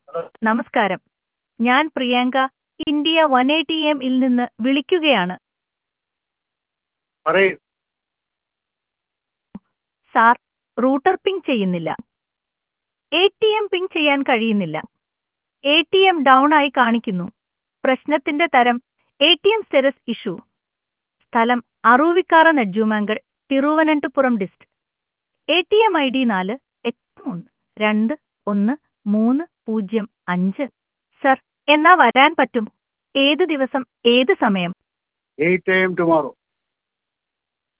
നമസ്കാരം ഞാൻ Priyanka India one eighty M ഇൽ നിന്ന് വിളിക്കുകയാണ് പറയൂ സാർ റൂട്ടർ പിങ് ചെയ്യുന്നില്ല എ ടി എം പിങ് ചെയ്യാൻ കഴിയുന്നില്ല എ ടി എം ഡൗൺ ആയി കാണിക്കുന്നു പ്രശ്നത്തിന്റെ തരം A T M status issue സ്ഥലം Aruvikkara Nedumangad Thiruvananthapuram district A T M I D നാല് എട്ട് മൂന്ന് രണ്ട് ഒന്ന് മൂന്ന് പൂജ്യം അഞ്ച് സർ എന്നാ വരാൻ പറ്റും ഏത് ദിവസം ഏത് സമയം എയ്റ്റ് എ എം ടുമോറോ